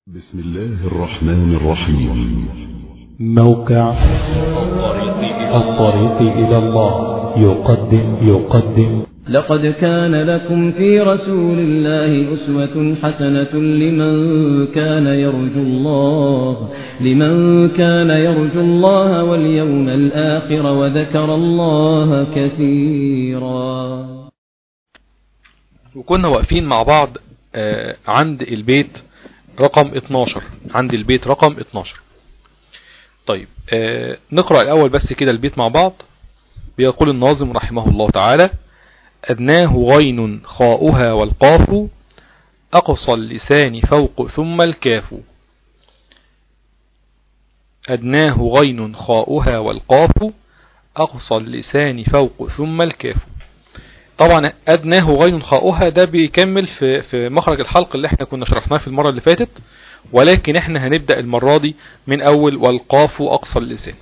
بسم الله الرحمن الرحيم موقع الطريق إلى الله يقدم يقدم لقد كان لكم في رسول الله أسوة حسنة لمن كان يرجو الله لمن كان يرجو الله واليوم الآخر وذكر الله كثيرا وكنا واقفين مع بعض آه، عند البيت رقم 12 عند البيت رقم 12 طيب آه، نقرأ الأول بس كده البيت مع بعض بيقول الناظم رحمه الله تعالى أدناه غين خاؤها والقاف أقصى اللسان فوق ثم الكاف أدناه غين خاؤها والقاف أقصى اللسان فوق ثم الكاف طبعا أدناه غين خاؤها ده بيكمل في, في مخرج الحلق اللي احنا كنا شرحناه في المرة اللي فاتت ولكن احنا هنبدأ المرة دي من أول والقاف أقصى اللسان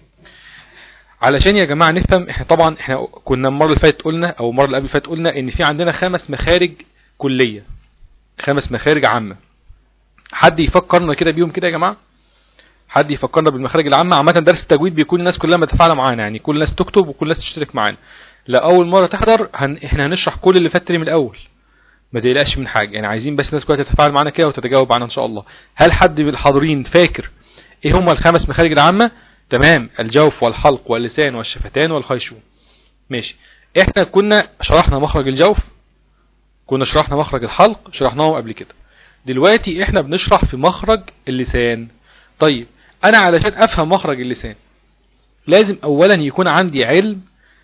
علشان يا جماعة نفهم احنا طبعا احنا كنا المرة اللي فاتت قلنا او المرة اللي قبل فاتت قلنا ان في عندنا خمس مخارج كلية خمس مخارج عامة حد يفكرنا كده بيهم كده يا جماعة حد يفكرنا بالمخارج العامة عامة درس التجويد بيكون الناس كلها متفاعلة معانا يعني كل الناس تكتب وكل الناس تشترك معانا لا اول مرة تحضر هن... احنا هنشرح كل اللي فات من الاول ما تقلقش من حاجة يعني عايزين بس الناس كلها تتفاعل معانا كده وتتجاوب معانا ان شاء الله هل حد من الحاضرين فاكر ايه هم الخمس مخارج العامة تمام الجوف والحلق واللسان والشفتان والخيشوم ماشي احنا كنا شرحنا مخرج الجوف كنا شرحنا مخرج الحلق شرحناهم قبل كده دلوقتي احنا بنشرح في مخرج اللسان طيب انا علشان افهم مخرج اللسان لازم اولا يكون عندي علم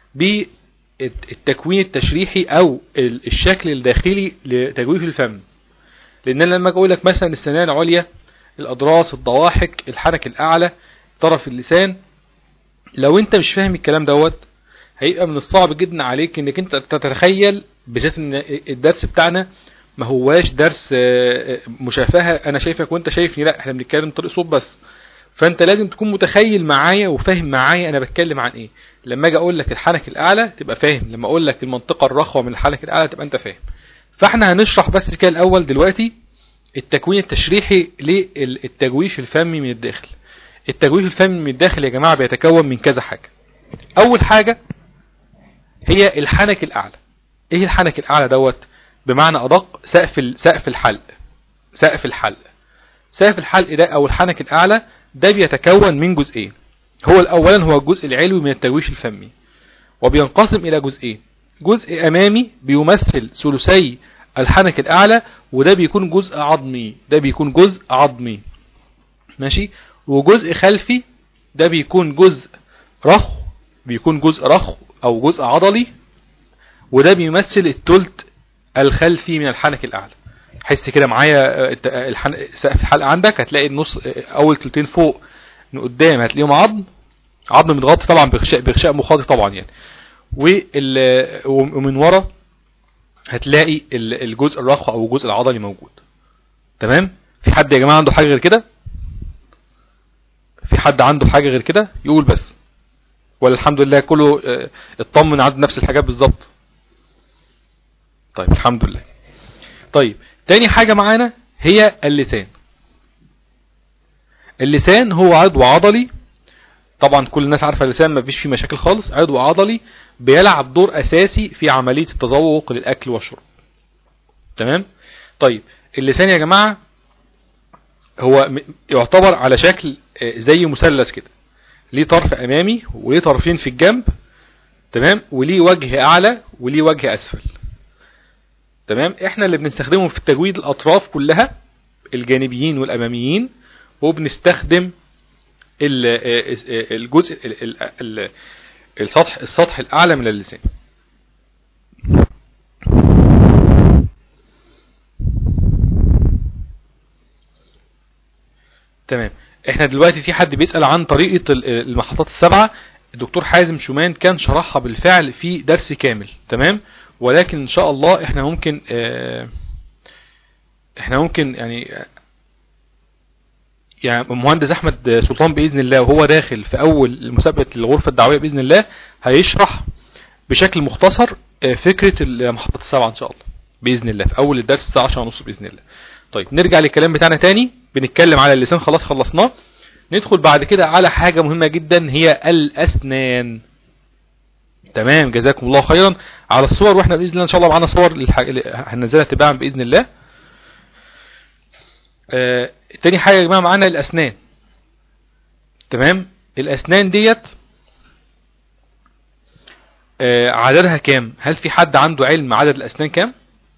بالتكوين التشريحي او الشكل الداخلي لتجويف الفم لان أنا لما اجي اقول لك مثلا السنان العليا الاضراس الضواحك الحنك الاعلى طرف اللسان لو انت مش فاهم الكلام دوت هيبقى من الصعب جدا عليك انك انت تتخيل بالذات ان الدرس بتاعنا ما هواش درس مشافهة انا شايفك وانت شايفني لا احنا بنتكلم طريق صوت بس فانت لازم تكون متخيل معايا وفاهم معايا انا بتكلم عن ايه لما اجي اقول لك الحنك الاعلى تبقى فاهم لما اقول لك المنطقة الرخوة من الحنك الاعلى تبقى انت فاهم فاحنا هنشرح بس كده الاول دلوقتي التكوين التشريحي للتجويف الفمي من الداخل التجويف الفمي من الداخل يا جماعة بيتكون من كذا حاجة اول حاجة هي الحنك الاعلى ايه الحنك الاعلى دوت بمعنى ادق سقف سقف الحلق سقف الحلق سقف الحلق ده او الحنك الاعلى ده بيتكون من جزئين هو الاولا هو الجزء العلوي من التجويف الفمي وبينقسم الى جزئين جزء امامي بيمثل ثلثي الحنك الاعلى وده بيكون جزء عظمي ده بيكون جزء عظمي ماشي وجزء خلفي ده بيكون جزء رخو بيكون جزء رخو او جزء عضلي وده بيمثل التلت الخلفي من الحنك الاعلى حس كده معايا الحن... سقف الحلقة عندك هتلاقي النص اول تلتين فوق من قدام هتلاقيهم عظم عظم متغطي طبعا بغشاء بغشاء مخاطي طبعا يعني وال... ومن ورا هتلاقي الجزء الرخو او الجزء العضلي موجود تمام في حد يا جماعه عنده حاجه غير كده في حد عنده حاجة غير كده يقول بس ولا الحمد لله كله اطمن عنده نفس الحاجات بالظبط طيب الحمد لله طيب تاني حاجة معانا هي اللسان اللسان هو عضو عضلي طبعا كل الناس عارفة اللسان ما فيش فيه مشاكل خالص عضو عضلي بيلعب دور اساسي في عملية التذوق للاكل والشرب تمام طيب اللسان يا جماعة هو يعتبر على شكل زي مثلث كده ليه طرف امامي وليه طرفين في الجنب تمام وليه وجه اعلى وليه وجه اسفل تمام احنا اللي بنستخدمه في التجويد الاطراف كلها الجانبيين والاماميين وبنستخدم الجزء السطح السطح الاعلى من اللسان تمام احنا دلوقتي في حد بيسأل عن طريقة المحطات السبعة الدكتور حازم شومان كان شرحها بالفعل في درس كامل تمام ولكن ان شاء الله احنا ممكن اه احنا ممكن يعني يعني المهندس احمد سلطان باذن الله وهو داخل في اول مسابقة الغرفة الدعوية باذن الله هيشرح بشكل مختصر فكرة المحطات السبعة ان شاء الله باذن الله في اول الدرس الساعة 10 ونص باذن الله طيب نرجع للكلام بتاعنا تاني بنتكلم على اللسان خلاص خلصناه ندخل بعد كده على حاجة مهمة جدا هي الأسنان تمام جزاكم الله خيرا على الصور واحنا بإذن الله إن شاء الله معانا صور للح... هننزلها تباعا بإذن الله آه... تاني حاجة يا جماعة معانا الأسنان تمام الأسنان ديت آه... عددها كام هل في حد عنده علم عدد الأسنان كام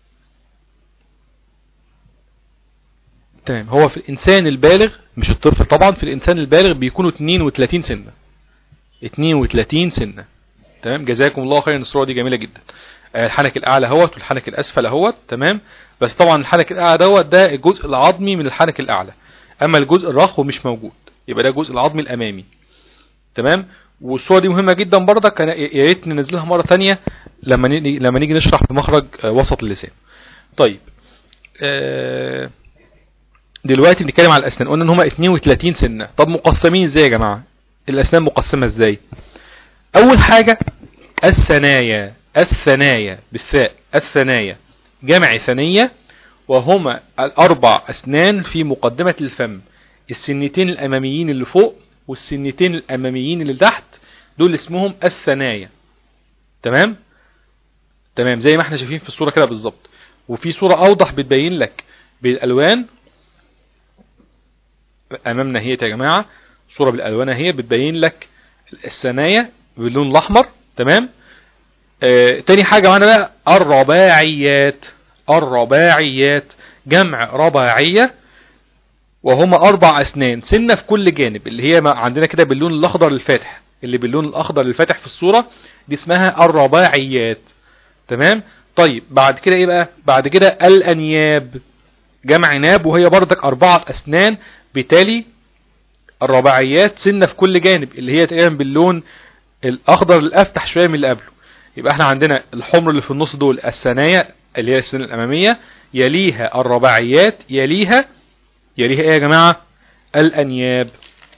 تمام هو في الإنسان البالغ مش الطفل طبعا في الإنسان البالغ بيكونوا 32 سنة 32 سنة تمام جزاكم الله خيرا الصورة دي جميلة جدا آه، الحنك الأعلى اهوت والحنك الأسفل اهوت تمام بس طبعا الحنك الأعلى دوت ده الجزء العظمي من الحنك الأعلى أما الجزء الرخو مش موجود يبقى ده الجزء العظمي الأمامي تمام والصورة دي مهمة جدا برضك أنا يا ريت ننزلها مرة تانية لما نيجي لما نيجي نشرح بمخرج آه، وسط اللسان طيب آه دلوقتي بنتكلم على الأسنان قلنا إن هما 32 سنة طب مقسمين إزاي يا جماعة الأسنان مقسمة إزاي أول حاجة الثنايا الثنايا بالثاء الثنايا جمع ثنية وهما الأربع أسنان في مقدمة الفم السنتين الأماميين اللي فوق والسنتين الأماميين اللي تحت دول اسمهم الثنايا تمام تمام زي ما احنا شايفين في الصورة كده بالظبط وفي صورة أوضح بتبين لك بالألوان أمامنا هي يا جماعة صورة بالألوان هي بتبين لك الثنايا باللون الأحمر تمام آه تاني حاجة معانا بقى الرباعيات الرباعيات جمع رباعية وهما أربع أسنان سنة في كل جانب اللي هي عندنا كده باللون الأخضر الفاتح اللي باللون الأخضر الفاتح في الصورة دي اسمها الرباعيات تمام طيب بعد كده ايه بقى بعد كده الأنياب جمع ناب وهي بردك أربعة أسنان بالتالي الرباعيات سنة في كل جانب اللي هي تقريبا باللون الأخضر الأفتح شوية من اللي قبله يبقى احنا عندنا الحمر اللي في النص دول الثنايا اللي هي السنة الأمامية يليها الرباعيات يليها يليها ايه يا جماعة الأنياب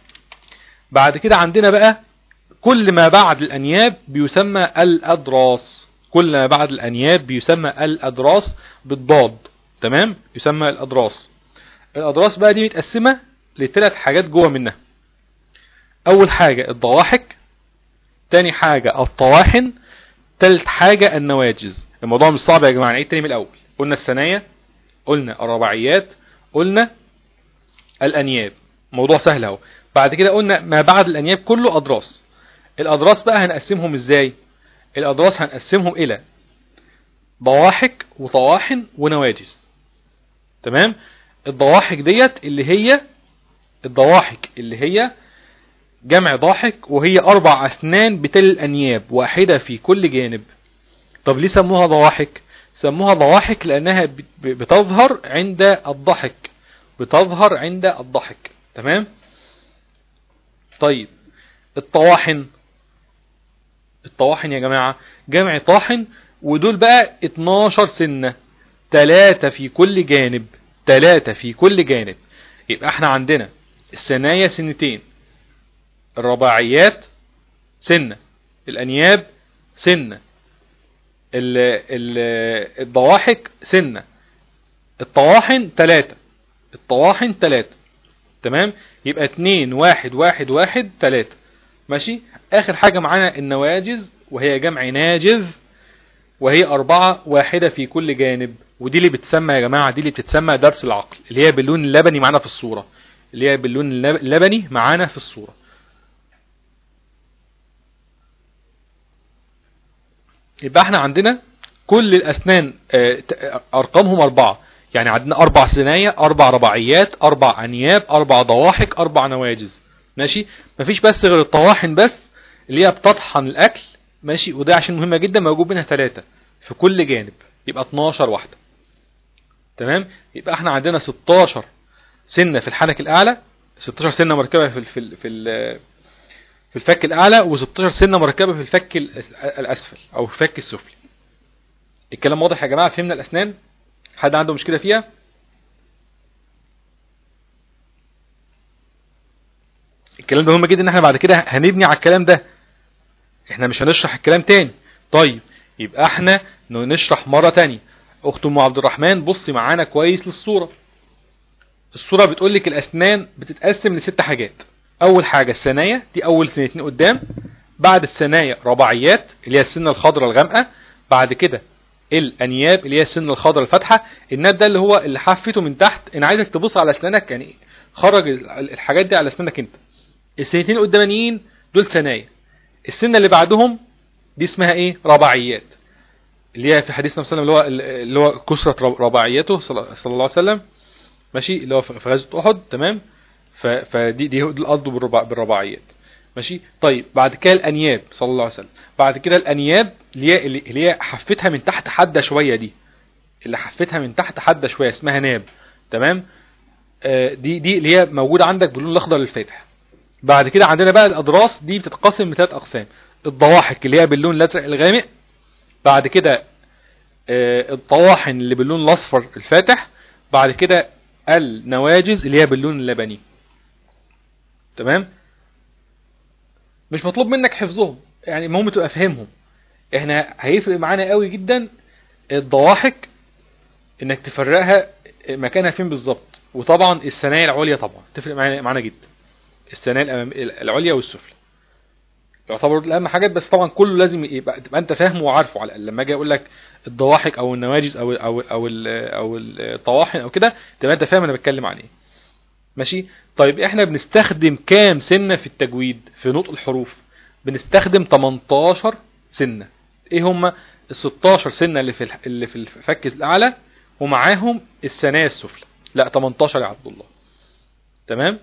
بعد كده عندنا بقى كل ما بعد الأنياب بيسمى الأدراس كل ما بعد الأنياب بيسمى الأدراس بالضاد تمام يسمى الأدراس الأدراس بقى دي متقسمة لثلاث حاجات جوه منها أول حاجة الضواحك تاني حاجة الطواحن تالت حاجة النواجز الموضوع مش صعب يا جماعة نعيد تاني من الأول قلنا الثنايا قلنا الرباعيات قلنا الأنياب موضوع سهل اهو بعد كده قلنا ما بعد الأنياب كله أدراس الأدراس بقى هنقسمهم إزاي الأدراس هنقسمهم إلى ضواحك وطواحن ونواجز تمام الضواحك ديت اللي هي الضواحك اللي هي جمع ضاحك وهي أربع أسنان بتل الأنياب واحدة في كل جانب طب ليه سموها ضواحك سموها ضواحك لأنها بتظهر عند الضحك بتظهر عند الضحك تمام طيب الطواحن الطواحن يا جماعة جمع طاحن ودول بقى 12 سنة ثلاثة في كل جانب ثلاثة في كل جانب يبقى احنا عندنا الثنايا سنتين الرباعيات سنة الأنياب سنة ال ال الضواحك سنة الطواحن تلاتة الطواحن تلاتة تمام يبقى اتنين واحد واحد واحد تلاتة ماشي آخر حاجة معانا النواجز وهي جمع ناجز وهي أربعة واحدة في كل جانب ودي اللي بتسمى يا جماعة دي اللي بتتسمى درس العقل اللي هي باللون اللبني معانا في الصورة اللي هي باللون اللبني معانا في الصورة يبقى احنا عندنا كل الأسنان أرقامهم أربعة يعني عندنا أربع ثنايا أربع رباعيات أربع أنياب أربع ضواحك أربع نواجز ماشي مفيش بس غير الطواحن بس اللي هي بتطحن الأكل ماشي وده عشان مهمة جدا موجود منها ثلاثة في كل جانب يبقى 12 واحدة تمام يبقى احنا عندنا 16 سنة في الحنك الأعلى 16 سنة مركبة في في في في الفك الأعلى و16 سنة مركبة في الفك الأسفل أو الفك السفلي الكلام واضح يا جماعة فهمنا الأسنان حد عنده مشكلة فيها الكلام ده مهم جدا ان احنا بعد كده هنبني على الكلام ده احنا مش هنشرح الكلام تاني طيب يبقى احنا نشرح مرة تانية اخت ام عبد الرحمن بصي معانا كويس للصورة الصورة بتقول لك الأسنان بتتقسم لست حاجات أول حاجة الثنايا دي أول سنتين قدام بعد الثنايا رباعيات اللي هي السنة الخضراء الغامقة بعد كده الأنياب اللي هي السنة الخضراء الفاتحة الناب ده اللي هو اللي حفته من تحت أنا عايزك تبص على أسنانك يعني خرج الحاجات دي على أسنانك أنت السنتين القدامانيين دول ثنايا السنة اللي بعدهم دي اسمها ايه رباعيات اللي هي في حديث النبي صلى الله عليه وسلم اللي هو اللي هو كسرة رباعيته صلى الله عليه وسلم ماشي اللي هو في غزوة أحد تمام ف- فدي دي دول قضوا بالرباع بالرباعيات ماشي طيب بعد كده الأنياب صلى الله عليه وسلم بعد كده الأنياب اللي هي اللي اللي هي حفتها من تحت حادة شوية دي اللي حفتها من تحت حادة شوية اسمها ناب تمام آه، دي دي اللي هي موجودة عندك باللون الأخضر الفاتح بعد كده عندنا بقى الأضراس دي بتتقسم لثلاث أقسام الضواحك اللي هي باللون الأزرق الغامق بعد كده آه، الطواحن اللي باللون الأصفر الفاتح بعد كده النواجز اللي هي باللون اللبني تمام مش مطلوب منك حفظهم يعني المهم تبقى فاهمهم احنا هيفرق معانا قوي جدا الضواحك انك تفرقها مكانها فين بالظبط وطبعا الثنايا العليا طبعا تفرق معانا معانا جدا الثنايا الأمام- العليا والسفلى يعتبر اهم حاجات بس طبعا كله لازم يبقى تبقى انت فاهمه وعارفه على الأقل. لما اجي اقول لك الضواحك او النواجز او او او ال- او الطواحن او كده تبقى انت فاهم انا بتكلم عن ايه ماشي طيب احنا بنستخدم كام سنه في التجويد في نطق الحروف بنستخدم 18 سنه ايه هما ال 16 سنه اللي في الح- اللي في الفك الاعلى ومعاهم الثنايا السفلى لا 18 يا عبد الله تمام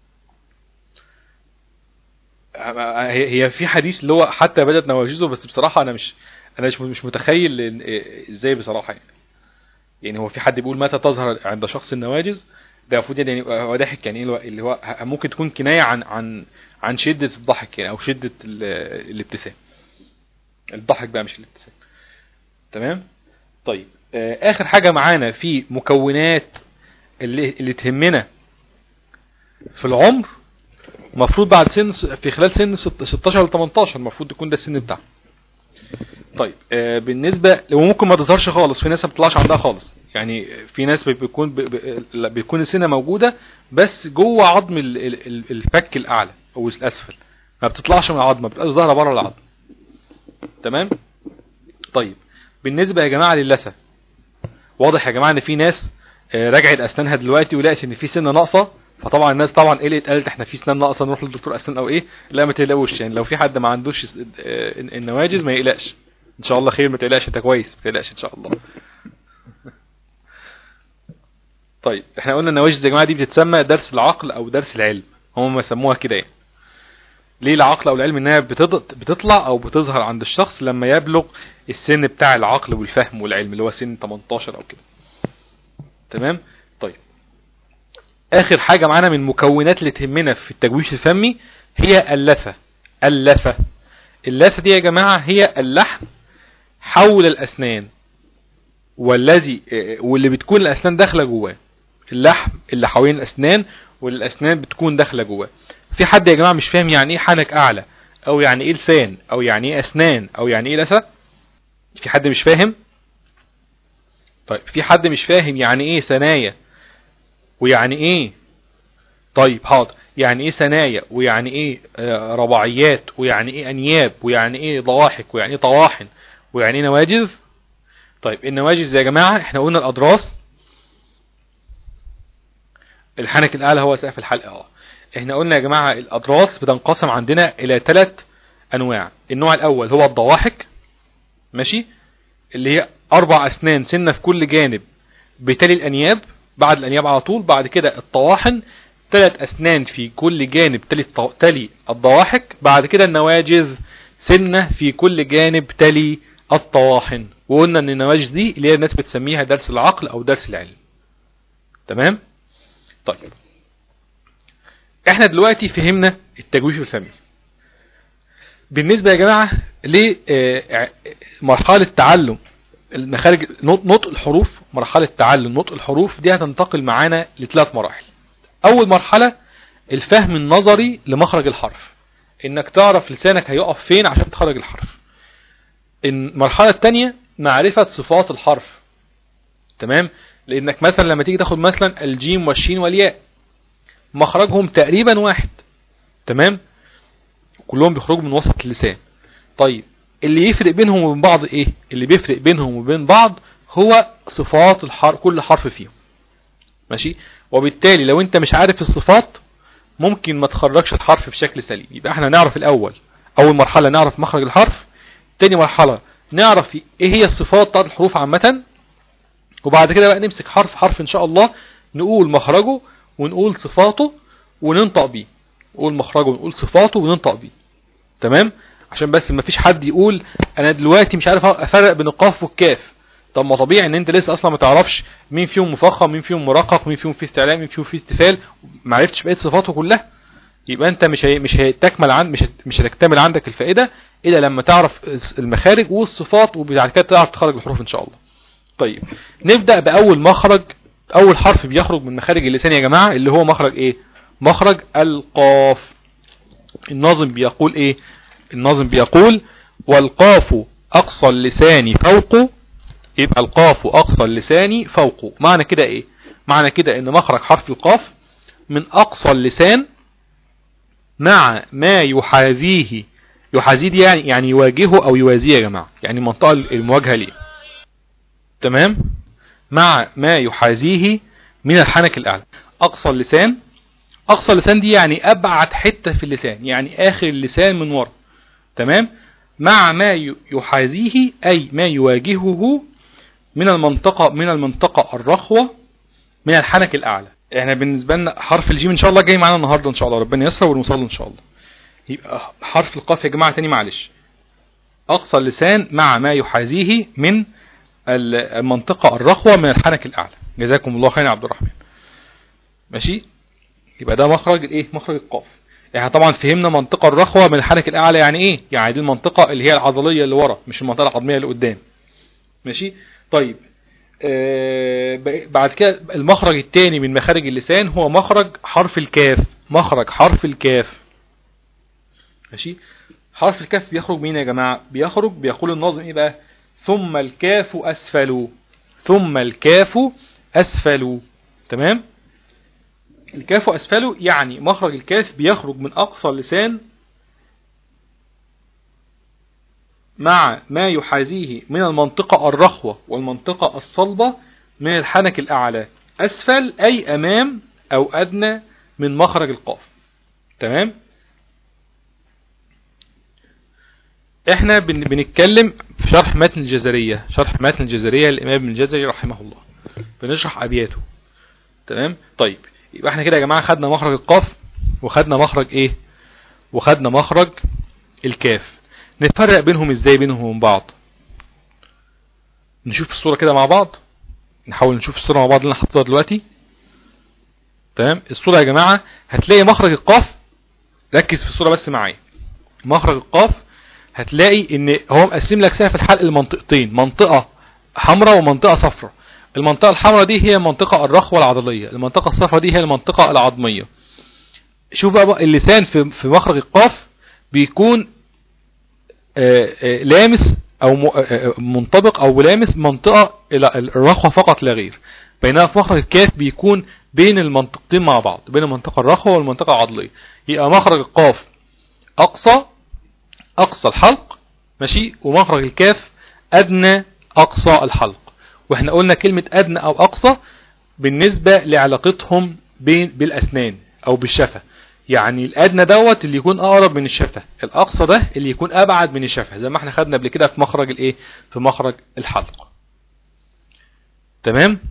هي هي في حديث اللي هو حتى بدات نواجزه بس بصراحه انا مش انا مش مش متخيل إن- إيه- ازاي بصراحه يعني يعني هو في حد بيقول متى تظهر عند شخص النواجز ده المفروض يعني هو ضاحك يعني إيه اللي هو- اللي هو ه- ممكن تكون كنايه عن عن عن شده الضحك يعني او شده ال- الابتسام الضحك بقى مش الابتسام تمام طيب آه، اخر حاجه معانا في مكونات اللي اللي تهمنا في العمر المفروض بعد سن في خلال سن ست- 16 ل 18 المفروض يكون ده السن بتاعه طيب آه بالنسبه وممكن ما تظهرش خالص في ناس ما بتطلعش عندها خالص يعني في ناس بيكون ب- ب- لا، بيكون السنه موجوده بس جوه عظم ال- ال- ال- الفك الاعلى او الاسفل ما بتطلعش من العظم ما بتبقاش ظاهره بره العظم تمام طيب بالنسبه يا جماعه للثه واضح يا جماعه ان في ناس آه، رجعت اسنانها دلوقتي ولقت ان في سنه ناقصه فطبعا الناس طبعا قلقت قالت احنا في سنان ناقصه نروح للدكتور اسنان او ايه لا ما تقلقوش يعني لو في حد ما عندوش آه، النواجز ما يقلقش ان شاء الله خير ما تقلقش انت كويس ما تقلقش ان شاء الله طيب احنا قلنا النواجز يا جماعه دي بتتسمى درس العقل او درس العلم هم ما سموها كده يعني ليه العقل او العلم انها بتض- بتطلع او بتظهر عند الشخص لما يبلغ السن بتاع العقل والفهم والعلم اللي هو سن 18 او كده تمام طيب اخر حاجه معانا من المكونات اللي تهمنا في التجويف الفمي هي اللثه اللثه اللثه دي يا جماعه هي اللحم حول الاسنان والذي واللي بتكون الاسنان داخله جواه اللحم اللي حوالين الاسنان والاسنان بتكون داخله جواه في حد يا جماعه مش فاهم يعني ايه حنك اعلى او يعني ايه لسان او يعني ايه اسنان او يعني ايه لثه في حد مش فاهم طيب في حد مش فاهم يعني ايه ثنايا ويعني ايه طيب حاضر يعني ايه ثنايا ويعني ايه آه، رباعيات ويعني ايه انياب ويعني ايه ضواحك ويعني ايه طواحن ويعني ايه نواجذ طيب النواجذ يا جماعه احنا قلنا الاضراس الحنك الاعلى هو سقف الحلقه اه احنا قلنا يا جماعه الاضراس بتنقسم عندنا الى ثلاث انواع النوع الاول هو الضواحك ماشي اللي هي اربع اسنان سنه في كل جانب بتالي الانياب بعد الانياب على طول بعد كده الطواحن ثلاث اسنان في كل جانب تلي الط- تلي الضواحك بعد كده النواجذ سنه في كل جانب تلي الطواحن وقلنا ان النواجذ دي اللي هي الناس بتسميها درس العقل او درس العلم تمام طيب احنا دلوقتي فهمنا التجويف الفمي بالنسبة يا جماعة لمرحلة تعلم المخارج نط- نطق الحروف مرحلة تعلم نطق الحروف دي هتنتقل معانا لثلاث مراحل أول مرحلة الفهم النظري لمخرج الحرف إنك تعرف لسانك هيقف فين عشان تخرج الحرف المرحلة الثانية معرفة صفات الحرف تمام لانك مثلا لما تيجي تاخد مثلا الجيم والشين والياء مخرجهم تقريبا واحد تمام كلهم بيخرجوا من وسط اللسان طيب اللي يفرق بينهم وبين بعض ايه اللي بيفرق بينهم وبين بعض هو صفات الحرف كل حرف فيهم ماشي وبالتالي لو انت مش عارف الصفات ممكن ما تخرجش الحرف بشكل سليم يبقى احنا نعرف الاول اول مرحلة نعرف مخرج الحرف تاني مرحلة نعرف ايه هي الصفات بتاعت الحروف عامة وبعد كده بقى نمسك حرف حرف ان شاء الله نقول مخرجه ونقول صفاته وننطق بيه نقول مخرجه ونقول صفاته وننطق بيه تمام عشان بس ما فيش حد يقول انا دلوقتي مش عارف افرق بين القاف والكاف طب ما طبيعي ان انت لسه اصلا ما تعرفش مين فيهم مفخم مين فيهم مرقق مين فيهم فيه استعلاء مين فيهم فيه استفال ما عرفتش بقيه صفاته كلها يبقى انت مش هي مش هتكمل عند مش هت- مش هتكتمل عندك الفائده الا لما تعرف المخارج والصفات وبعد كده تعرف تخرج الحروف ان شاء الله طيب نبدا باول مخرج اول حرف بيخرج من مخارج اللسان يا جماعه اللي هو مخرج ايه مخرج القاف الناظم بيقول ايه الناظم بيقول والقاف اقصى اللسان فوق يبقى القاف اقصى اللسان فوق معنى كده ايه معنى كده ان مخرج حرف القاف من اقصى اللسان مع ما يحاذيه يحاذيه دي يعني يعني يواجهه او يوازيه يا جماعه يعني المنطقه المواجهه ليه تمام مع ما يحاذيه من الحنك الاعلى اقصى اللسان اقصى اللسان دي يعني ابعد حته في اللسان يعني اخر اللسان من ورا تمام مع ما ي- يحاذيه اي ما يواجهه من المنطقه من المنطقه الرخوه من الحنك الاعلى احنا بالنسبه لنا حرف الجيم ان شاء الله جاي معانا النهارده ان شاء الله ربنا يسر ونوصل ان شاء الله يبقى حرف القاف يا جماعه تاني معلش اقصى اللسان مع ما يحاذيه من ال- المنطقه الرخوه من الحنك الاعلى جزاكم الله خير يا عبد الرحمن ماشي يبقى ده مخرج الايه مخرج القاف يعني طبعا فهمنا منطقه الرخوه من الحنك الاعلى يعني ايه يعني دي المنطقه اللي هي العضليه اللي ورا مش المنطقه العظميه اللي قدام ماشي طيب آه ب- بعد كده المخرج الثاني من مخارج اللسان هو مخرج حرف الكاف مخرج حرف الكاف ماشي حرف الكاف بيخرج مين يا جماعه بيخرج بيقول الناظم ايه بقى ثم الكاف اسفل ثم الكاف اسفل تمام الكاف أسفله يعني مخرج الكاف بيخرج من أقصى اللسان مع ما يحاذيه من المنطقة الرخوة والمنطقة الصلبة من الحنك الأعلى أسفل أي أمام أو أدنى من مخرج القاف تمام احنا بن بنتكلم في شرح متن الجزرية شرح متن الجزرية للإمام ابن الجزري رحمه الله بنشرح أبياته تمام طيب يبقى احنا كده يا جماعة خدنا مخرج القاف وخدنا مخرج ايه وخدنا مخرج الكاف نفرق بينهم ازاي بينهم وبين بعض نشوف الصورة كده مع بعض نحاول نشوف الصورة مع بعض اللي انا حاططها دلوقتي تمام الصورة يا جماعة هتلاقي مخرج القاف ركز في الصورة بس معايا مخرج القاف هتلاقي ان هو مقسم لك سقف الحلق لمنطقتين منطقة حمراء ومنطقة صفراء المنطقة الحمراء دي هي المنطقة الرخوة العضلية المنطقة الصفراء دي هي المنطقة العظمية شوف بقى, بقى اللسان في في مخرج القاف بيكون آآ آآ لامس او م- آآ منطبق او لامس منطقة الى الرخوة فقط لا غير بينما في مخرج الكاف بيكون بين المنطقتين مع بعض بين المنطقة الرخوة والمنطقة العضلية يبقى مخرج القاف اقصى اقصى الحلق ماشي ومخرج الكاف ادنى اقصى الحلق واحنا قلنا كلمة ادنى او اقصى بالنسبة لعلاقتهم بين بالاسنان او بالشفة يعني الادنى دوت اللي يكون اقرب من الشفة الاقصى ده اللي يكون ابعد من الشفة زي ما احنا خدنا قبل كده في مخرج الايه في مخرج الحلق تمام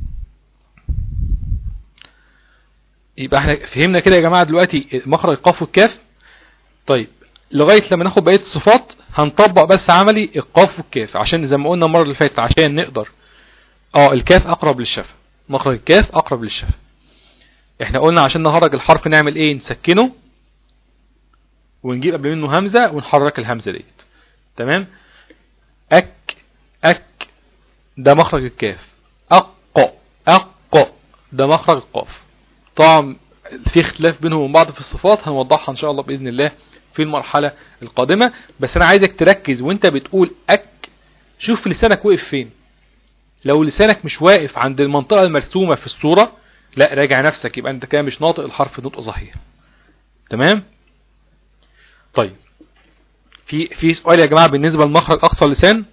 يبقى احنا فهمنا كده يا جماعة دلوقتي مخرج القاف والكاف طيب لغاية لما ناخد بقية الصفات هنطبق بس عملي القاف والكاف عشان زي ما قلنا المرة اللي فاتت عشان نقدر اه الكاف اقرب للشفة مخرج الكاف اقرب للشفة احنا قلنا عشان نهرج الحرف نعمل ايه نسكنه ونجيب قبل منه همزة ونحرك الهمزة ديت تمام اك اك ده مخرج الكاف اق اق ده مخرج القاف طبعا في اختلاف بينهم وبين بعض في الصفات هنوضحها ان شاء الله باذن الله في المرحلة القادمة بس انا عايزك تركز وانت بتقول اك شوف لسانك وقف فين لو لسانك مش واقف عند المنطقة المرسومة في الصورة لا راجع نفسك يبقى انت كده مش ناطق الحرف نطق صحيح تمام طيب في في سؤال يا جماعة بالنسبة لمخرج اقصى اللسان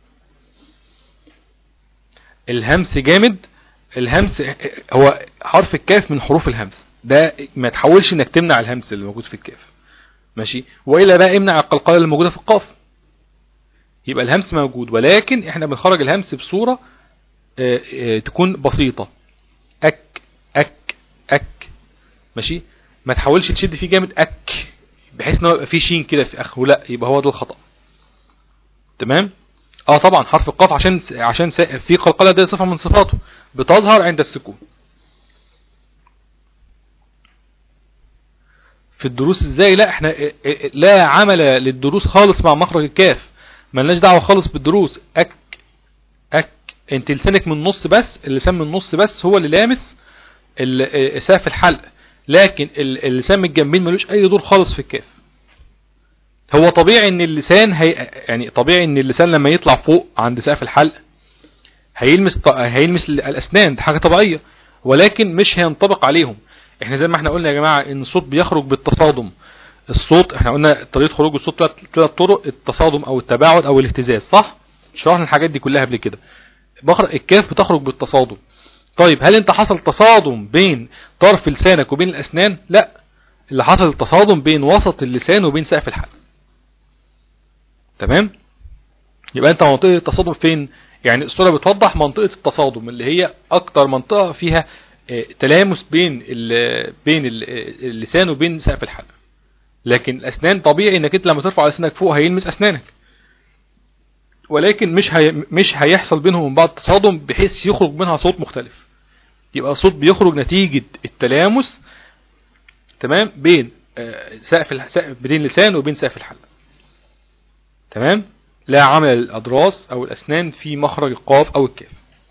الهمس جامد الهمس هو حرف الكاف من حروف الهمس ده ما تحاولش انك تمنع الهمس اللي موجود في الكاف ماشي والا بقى امنع القلقله اللي موجوده في القاف يبقى الهمس موجود ولكن احنا بنخرج الهمس بصوره اه اه تكون بسيطه اك اك اك ماشي ما تحاولش تشد فيه جامد اك بحيث ان هو يبقى فيه شين كده في اخره لا يبقى هو ده الخطا تمام اه طبعا حرف القاف عشان عشان في قلقله دي صفه من صفاته بتظهر عند السكون في الدروس ازاي لا احنا لا عمل للدروس خالص مع مخرج الكاف ملناش دعوه خالص بالدروس اك اك انت لسانك من النص بس اللسان من النص بس هو اللي لامس سقف الحلق لكن اللسان من الجنبين ملوش اي دور خالص في الكاف هو طبيعي ان اللسان هي يعني طبيعي ان اللسان لما يطلع فوق عند سقف الحلق هيلمس هيلمس الاسنان دي حاجه طبيعيه ولكن مش هينطبق عليهم احنا زي ما احنا قلنا يا جماعه ان الصوت بيخرج بالتصادم الصوت احنا قلنا طريقه خروج الصوت ثلاث طرق التصادم او التباعد او الاهتزاز صح شرحنا الحاجات دي كلها قبل كده بخرج الكاف بتخرج بالتصادم طيب هل انت حصل تصادم بين طرف لسانك وبين الاسنان لا اللي حصل التصادم بين وسط اللسان وبين سقف الحلق تمام يبقى انت منطقه التصادم فين يعني الصوره بتوضح منطقه التصادم اللي هي اكتر منطقه فيها اه تلامس بين ال بين ال اللسان وبين سقف الحلق لكن الاسنان طبيعي انك انت لما ترفع لسانك فوق هيلمس اسنانك ولكن مش هي مش هيحصل بينهم من بعض تصادم بحيث يخرج منها صوت مختلف يبقى صوت بيخرج نتيجة التلامس تمام بين سقف بين اللسان وبين سقف الحلق تمام لا عمل الأضراس أو الأسنان في مخرج القاف أو الكاف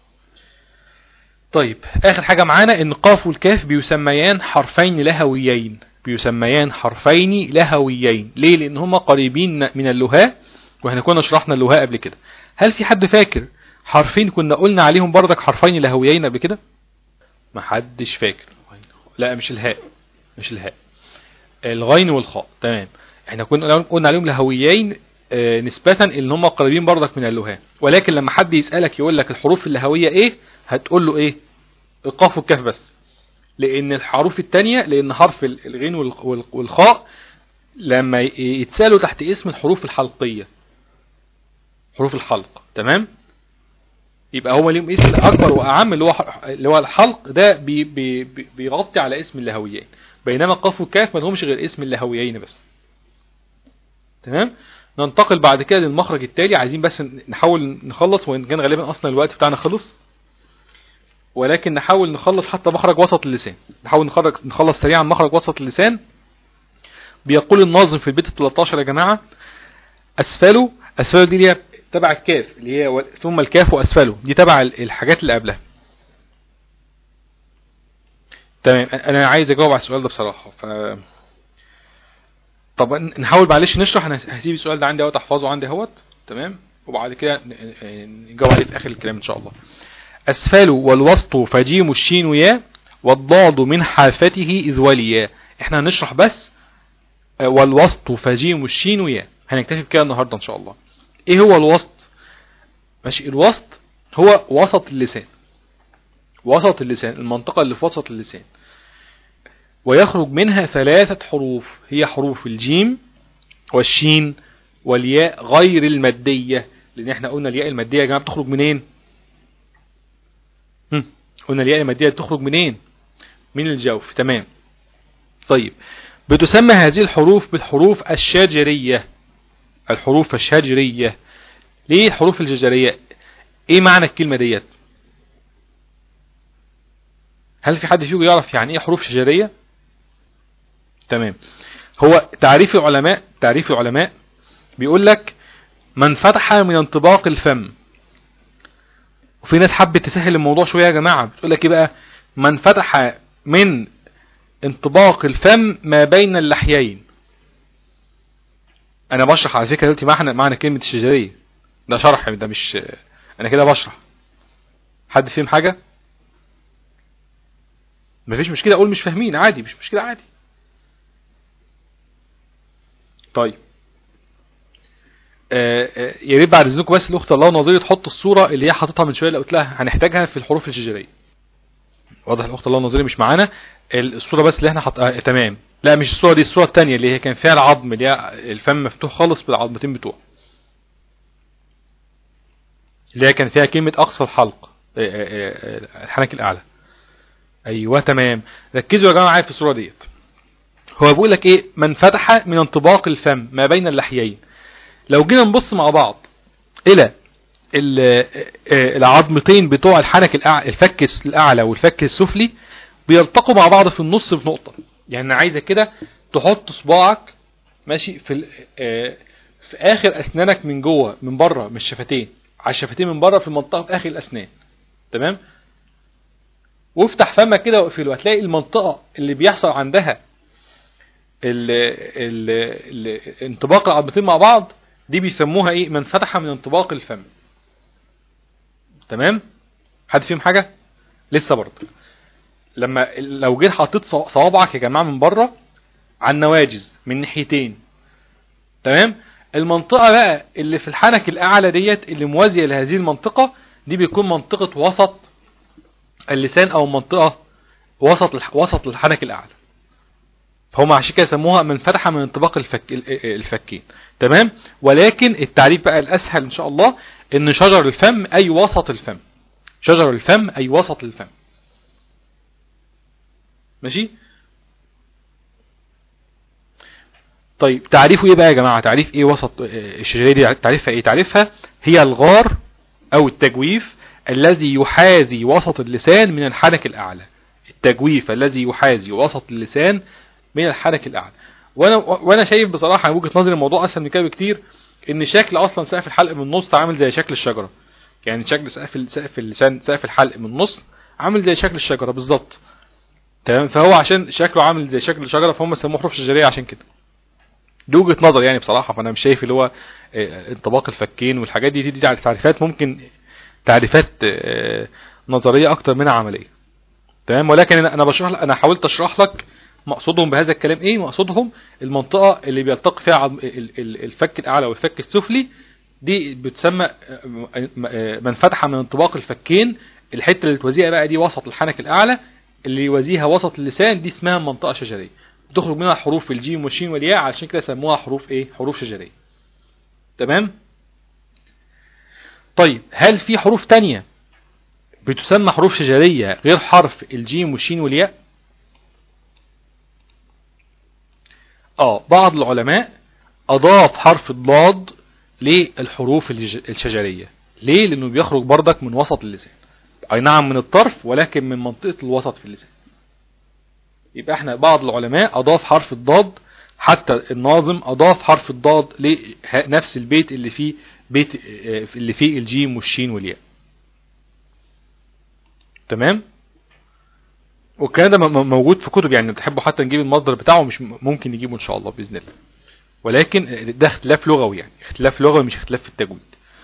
طيب آخر حاجة معانا إن قاف والكاف بيسميان حرفين لهويين بيسميان حرفين لهويين ليه لأن هما قريبين من اللهاء واحنا كنا شرحنا اللهاء قبل كده هل في حد فاكر حرفين كنا قلنا عليهم بردك حرفين لهويين قبل كده محدش فاكر لا مش الهاء مش الهاء الغين والخاء تمام احنا كنا قلنا عليهم لهويين اه نسبة ان هم قريبين بردك من اللهاء ولكن لما حد يسألك يقول لك الحروف اللهوية ايه هتقول له ايه القاف والكاف بس لان الحروف التانية لان حرف الغين والخاء لما يتسالوا تحت اسم الحروف الحلقية حروف الحلق تمام يبقى هو ليهم اسم اكبر واعم اللي هو اللي هو الحلق ده بي بي بيغطي على اسم اللهويين بينما القاف والكاف ما لهمش غير اسم اللهويين بس تمام ننتقل بعد كده للمخرج التالي عايزين بس نحاول نخلص وان كان غالبا اصلا الوقت بتاعنا خلص ولكن نحاول نخلص حتى مخرج وسط اللسان نحاول نخرج نخلص سريعا مخرج وسط اللسان بيقول الناظم في البيت ال 13 يا جماعه اسفله اسفله دي اللي هي تبع الكاف اللي هي و... ثم الكاف واسفله دي تبع الحاجات اللي قبلها تمام انا عايز اجاوب على السؤال ده بصراحه ف طب نحاول معلش نشرح انا هسيب السؤال ده عندي اهوت احفظه عندي اهوت تمام وبعد كده نجاوب عليه في اخر الكلام ان شاء الله اسفل والوسط فجيم الشين يا والضاد من حافته اذ وليا احنا هنشرح بس والوسط فجيم الشين يا هنكتفي بكده النهارده ان شاء الله ايه هو الوسط ماشي الوسط هو وسط اللسان وسط اللسان المنطقة اللي في وسط اللسان ويخرج منها ثلاثة حروف هي حروف الجيم والشين والياء غير المادية لان احنا قلنا الياء المادية يا جماعة بتخرج منين هم. قلنا الياء المادية بتخرج منين من الجوف تمام طيب بتسمى هذه الحروف بالحروف الشجرية الحروف الشجرية ليه الحروف الشجرية ايه معنى الكلمة ديت هل في حد فيكم يعرف يعني ايه حروف شجرية تمام هو تعريف العلماء تعريف العلماء بيقول لك من فتح من انطباق الفم وفي ناس حبت تسهل الموضوع شوية يا جماعة بتقول لك ايه بقى من فتح من انطباق الفم ما بين اللحيين انا بشرح على فكره دلوقتي معنى معنى كلمه الشجريه ده شرح ده مش انا كده بشرح حد فهم حاجة مفيش مشكلة اقول مش فاهمين عادي مش مشكلة عادي طيب آه، آه، يا ريت بعد اذنكم بس الاخت الله نظيري تحط الصوره اللي هي حاططها من شويه اللي قلت لها هنحتاجها في الحروف الشجريه واضح الاخت الله نظيري مش معانا ال- الصوره بس اللي احنا حط... آه تمام لا مش الصوره دي الصوره الثانيه اللي هي كان فيها العظم اللي هي الفم مفتوح خالص بالعظمتين بتوعه اللي هي كان فيها كلمه اقصى الحلق آه، آه، آه، الحنك الاعلى ايوه تمام ركزوا يا جماعه معايا في الصوره ديت هو بيقول لك ايه من فتح من انطباق الفم ما بين اللحيين لو جينا نبص مع بعض الى ال- آه، العظمتين بتوع الحنك الأع- الفك الاعلى والفك السفلي بيلتقوا مع بعض في النص بنقطة يعني انا عايزك كده تحط صباعك ماشي في ال- آه، في اخر اسنانك من جوه من بره من الشفتين على الشفتين من بره في المنطقة في اخر الاسنان تمام وافتح فمك كده واقفله هتلاقي المنطقة اللي بيحصل عندها ال ال ال انطباق العظمتين مع بعض دي بيسموها ايه من فتح من انطباق الفم تمام حد فيهم حاجة لسه برضه لما لو جيت حطيت صوا- صوابعك يا جماعة من بره على النواجز من ناحيتين تمام المنطقة بقى اللي في الحنك الأعلى ديت اللي موازية لهذه المنطقة دي بيكون منطقة وسط اللسان أو منطقة وسط الح- وسط الحنك الأعلى فهم عشان كده سموها من فتحة من انطباق الفك ال- الفكين تمام ولكن التعريف بقى الأسهل إن شاء الله إن شجر الفم أي وسط الفم شجر الفم أي وسط الفم ماشي طيب تعريفه ايه بقى يا جماعة تعريف ايه وسط آه، الشجرية دي تعريفها ايه تعريفها هي الغار او التجويف الذي يحاذي وسط اللسان من الحنك الاعلى التجويف الذي يحاذي وسط اللسان من الحنك الاعلى وانا وانا شايف بصراحه من وجهه نظري الموضوع اسهل من كده بكتير ان شكل اصلا سقف الحلق من النص عامل زي شكل الشجره يعني شكل سقف سقف اللسان سقف الحلق من النص عامل زي شكل الشجره بالظبط تمام فهو عشان شكله عامل زي شكل الشجره فهم سموه حروف شجريه عشان كده دي وجهه نظر يعني بصراحه فانا مش شايف اللي هو آه، انطباق الفكين والحاجات دي دي, دي تعريفات ممكن تعريفات آه، نظريه اكتر منها عمليه تمام ولكن انا أنا بشرح لك انا حاولت اشرح لك مقصودهم بهذا الكلام ايه مقصودهم المنطقه اللي بيلتقي فيها عظم ال- ال- الفك الاعلى والفك السفلي دي بتسمى آه، آه، من فتح من انطباق الفكين الحته اللي توازيها بقى دي وسط الحنك الاعلى اللي يوازيها وسط اللسان دي اسمها منطقه شجريه بتخرج منها حروف الجيم والشين والياء علشان كده سموها حروف ايه حروف شجريه تمام طيب هل في حروف تانية بتسمى حروف شجرية غير حرف الجيم والشين والياء اه بعض العلماء اضاف حرف الضاد للحروف الج- الشجرية ليه لانه بيخرج بردك من وسط اللسان اي نعم من الطرف ولكن من منطقة الوسط في اللسان يبقى احنا بعض العلماء اضاف حرف الضاد حتى الناظم اضاف حرف الضاد لنفس البيت اللي فيه بيت اه، اللي فيه الجيم والشين والياء تمام والكلام ده م- م- موجود في كتب يعني تحبوا حتى نجيب المصدر بتاعه مش م- ممكن نجيبه ان شاء الله باذن الله ولكن ده اختلاف لغوي يعني اختلاف لغوي مش اختلاف في التجويد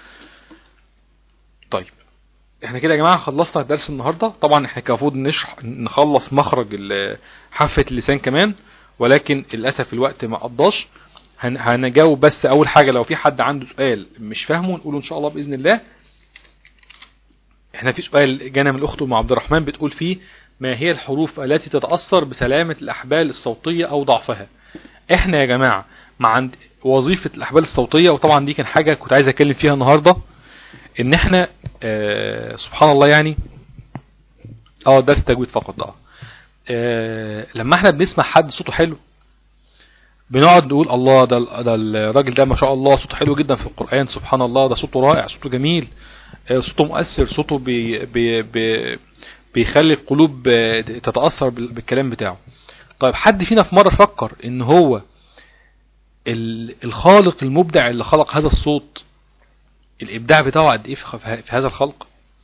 طيب احنا كده يا جماعه خلصنا درس النهارده طبعا احنا كان المفروض نشرح نخلص مخرج ال- حافه اللسان كمان ولكن للاسف الوقت ما قضاش هن- هنجاوب بس اول حاجه لو في حد عنده سؤال مش فاهمه نقوله ان شاء الله باذن الله احنا في سؤال جانا من الاخت ام عبد الرحمن بتقول فيه ما هي الحروف التي تتاثر بسلامه الاحبال الصوتيه او ضعفها احنا يا جماعه مع عند وظيفه الاحبال الصوتيه وطبعا دي كان حاجه كنت عايز اتكلم فيها النهارده ان احنا آه سبحان الله يعني اه درس تجويد فقط اه آه، لما احنا بنسمع حد صوته حلو بنقعد نقول الله ده ده الراجل ده ما شاء الله صوته حلو جدا في القرآن سبحان الله ده صوته رائع صوته جميل آه، صوته مؤثر صوته بي بي بي بيخلي القلوب آه، تتأثر بال- بالكلام بتاعه طيب حد فينا في مرة فكر ان هو ال- الخالق المبدع اللي خلق هذا الصوت الابداع بتاعه قد ايه في خ- في هذا الخلق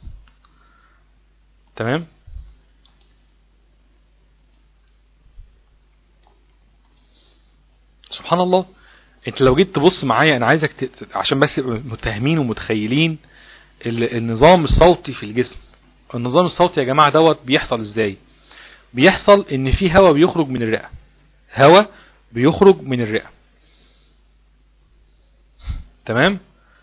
تمام سبحان الله انت لو جيت تبص معايا انا عايزك ت... عشان بس يبقوا متفاهمين ومتخيلين ال- النظام الصوتي في الجسم النظام الصوتي يا جماعة دوت بيحصل ازاي بيحصل ان في هواء بيخرج من الرئة هواء بيخرج من الرئة تمام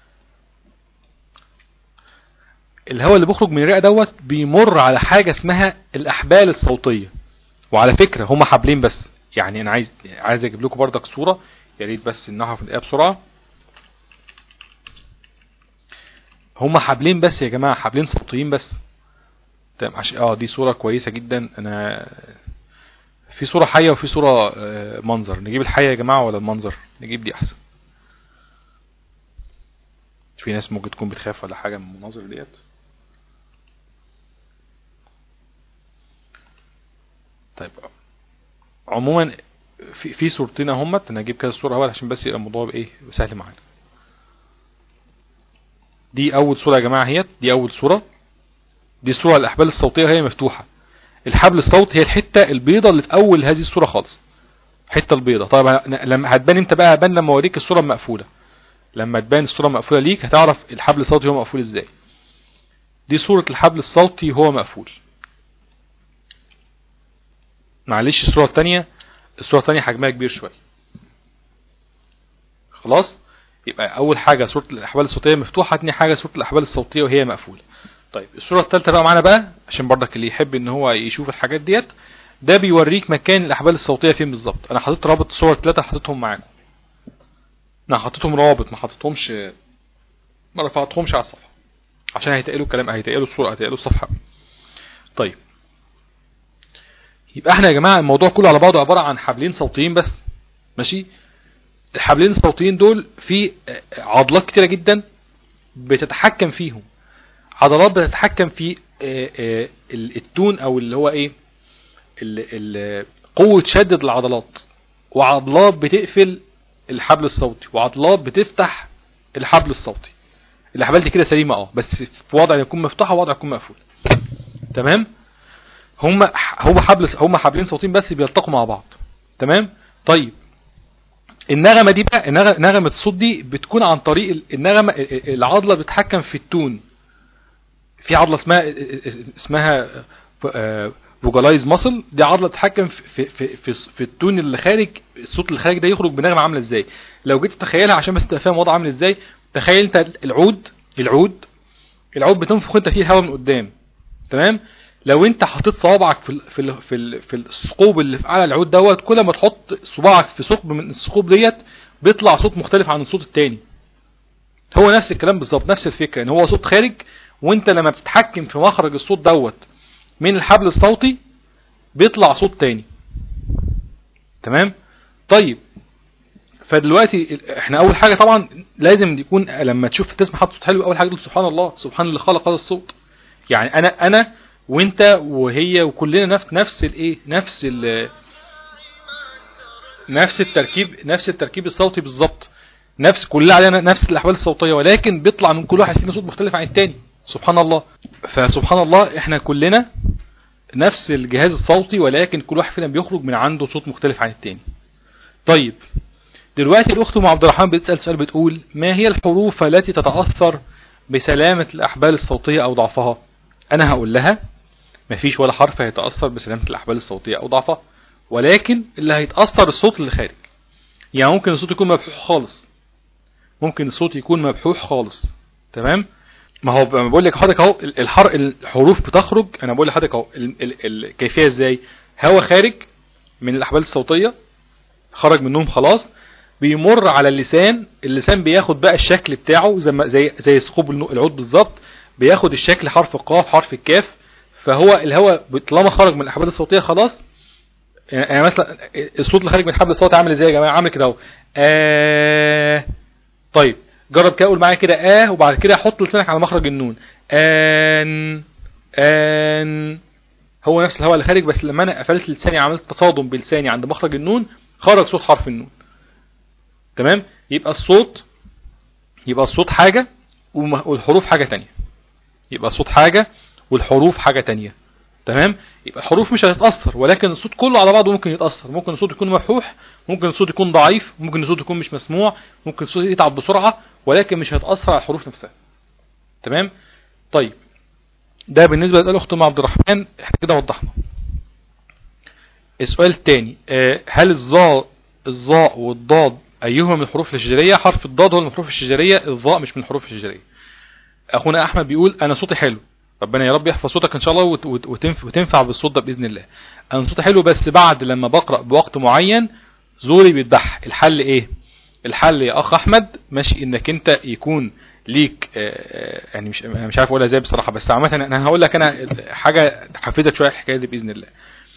الهواء اللي بيخرج من الرئة دوت بيمر على حاجة اسمها الأحبال الصوتية وعلى فكرة هما حبلين بس يعني أنا عايز عايز أجيب لكم بردك صورة يا ريت بس نعرف الآية بسرعة هما حبلين بس يا جماعة حبلين صوتيين بس تمام عشان اه دي صورة كويسة جدا أنا في صورة حية وفي صورة آه، منظر نجيب الحية يا جماعة ولا المنظر نجيب دي أحسن في ناس ممكن تكون بتخاف ولا حاجة من المناظر ديت طيب عموما في في صورتين اهمت انا هجيب كذا صوره اول عشان بس يبقى الموضوع بايه سهل معانا دي اول صوره يا جماعه اهيت دي اول صوره دي صوره الاحبال الصوتيه وهي مفتوحه الحبل الصوتي هي الحته البيضه اللي في اول هذه الصوره خالص الحته البيضه طيب لما هتبان انت بقى هبان لما اوريك الصوره المقفوله لما تبان الصوره مقفوله ليك هتعرف الحبل الصوتي هو مقفول ازاي دي صوره الحبل الصوتي هو مقفول معلش الصورة التانية الصورة التانية حجمها كبير شوية خلاص يبقى اول حاجة صورة الاحبال الصوتية مفتوحة تاني حاجة صورة الاحبال الصوتية وهي مقفولة طيب الصورة التالتة بقى معانا بقى عشان برضك اللي يحب ان هو يشوف الحاجات ديت ده بيوريك مكان الاحبال الصوتية فين بالظبط انا حطيت رابط الصور التلاتة حطيتهم معاكم انا حطيتهم رابط ما حطيتهمش ما رفعتهمش على الصفحة عشان هيتقلوا الكلام هيتقلوا الصورة هيتقلوا الصفحة طيب يبقى احنا يا جماعة الموضوع كله على بعضه عبارة عن حبلين صوتيين بس ماشي الحبلين الصوتيين دول في عضلات كتيرة جدا بتتحكم فيهم عضلات بتتحكم في التون او اللي هو ايه قوة شدة العضلات وعضلات بتقفل الحبل الصوتي وعضلات بتفتح الحبل الصوتي الاحبال دي كده سليمة اه بس في وضع يكون مفتوحة ووضع يكون مقفول تمام هم هم حبل هم حبلين صوتين بس بيلتقوا مع بعض تمام طيب النغمة دي بقى نغمة الصوت دي بتكون عن طريق النغمة العضلة بتتحكم في التون في عضلة اسمها اسمها فوجالايز ماسل دي عضلة تتحكم في في في, في التون اللي خارج الصوت اللي خارج ده يخرج بنغمة عاملة ازاي لو جيت تتخيلها عشان بس تفهم وضع عامل ازاي تخيل انت العود العود العود بتنفخ انت فيه الهواء من قدام تمام لو انت حطيت صوابعك في ال في ال في, ال في الثقوب اللي في اعلى العود دوت كل ما تحط صباعك في ثقب من الثقوب ديت بيطلع صوت مختلف عن الصوت التاني هو نفس الكلام بالظبط نفس الفكره ان هو صوت خارج وانت لما بتتحكم في مخرج الصوت دوت من الحبل الصوتي بيطلع صوت تاني تمام طيب فدلوقتي احنا اول حاجه طبعا لازم يكون لما تشوف تسمع حد صوت حلو اول حاجه تقول سبحان الله سبحان اللي خلق هذا الصوت يعني انا انا وانت وهي وكلنا نفس نفس الايه نفس ال نفس التركيب نفس التركيب الصوتي بالظبط نفس كلنا علينا نفس الاحوال الصوتيه ولكن بيطلع من كل واحد فينا صوت مختلف عن التاني سبحان الله فسبحان الله احنا كلنا نفس الجهاز الصوتي ولكن كل واحد فينا بيخرج من عنده صوت مختلف عن التاني طيب دلوقتي الاخت ام عبد الرحمن بتسال سؤال بتقول ما هي الحروف التي تتاثر بسلامه الاحبال الصوتيه او ضعفها انا هقول لها مفيش ولا حرف هيتأثر بسلامة الأحبال الصوتية أو ضعفها ولكن اللي هيتأثر الصوت اللي خارج يعني ممكن الصوت يكون مبحوح خالص ممكن الصوت يكون مبحوح خالص تمام ما هو ما بقول لك حضرتك اهو الحر الحروف بتخرج انا بقول لحضرتك اهو الكيفيه ازاي هواء خارج من الاحبال الصوتيه خرج منهم خلاص بيمر على اللسان اللسان بياخد بقى الشكل بتاعه زي زي زي ثقوب العود بالظبط بياخد الشكل حرف القاف حرف الكاف فهو الهواء طالما خرج من الاحبال الصوتيه خلاص يعني مثلا الصوت اللي خارج من الحبل الصوتي عامل ازاي يا جماعه عامل كده اهو آه طيب جرب كده قول معايا كده اه وبعد كده حط لسانك على مخرج النون ان ان هو نفس الهواء اللي خارج بس لما انا قفلت لساني عملت تصادم بلساني عند مخرج النون خرج صوت حرف النون تمام يبقى الصوت يبقى الصوت حاجة والحروف حاجة تانية يبقى الصوت حاجة والحروف حاجة تانية تمام يبقى الحروف مش هتتأثر ولكن الصوت كله على بعضه ممكن يتأثر ممكن الصوت يكون مبحوح ممكن الصوت يكون ضعيف ممكن الصوت يكون مش مسموع ممكن الصوت يتعب بسرعة ولكن مش هيتأثر على الحروف نفسها تمام طيب ده بالنسبة لسؤال اخت ام عبد الرحمن احنا كده وضحنا السؤال الثاني هل الظاء الظاء والضاد ايهما من الحروف الشجريه حرف الضاد هو من الحروف الشجريه الظاء مش من الحروف الشجريه اخونا احمد بيقول انا صوتي حلو ربنا يا رب يحفظ صوتك ان شاء الله وت- وت- وتنف- وتنفع بالصوت ده باذن الله انا صوتي حلو بس بعد لما بقرا بوقت معين زوري بيتبح الحل ايه الحل يا اخ احمد ماشي انك انت يكون ليك آه، آه، يعني مش أنا مش عارف اقولها ازاي بصراحه بس عامه انا هقول لك انا حاجه تحفزك شويه الحكايه دي باذن الله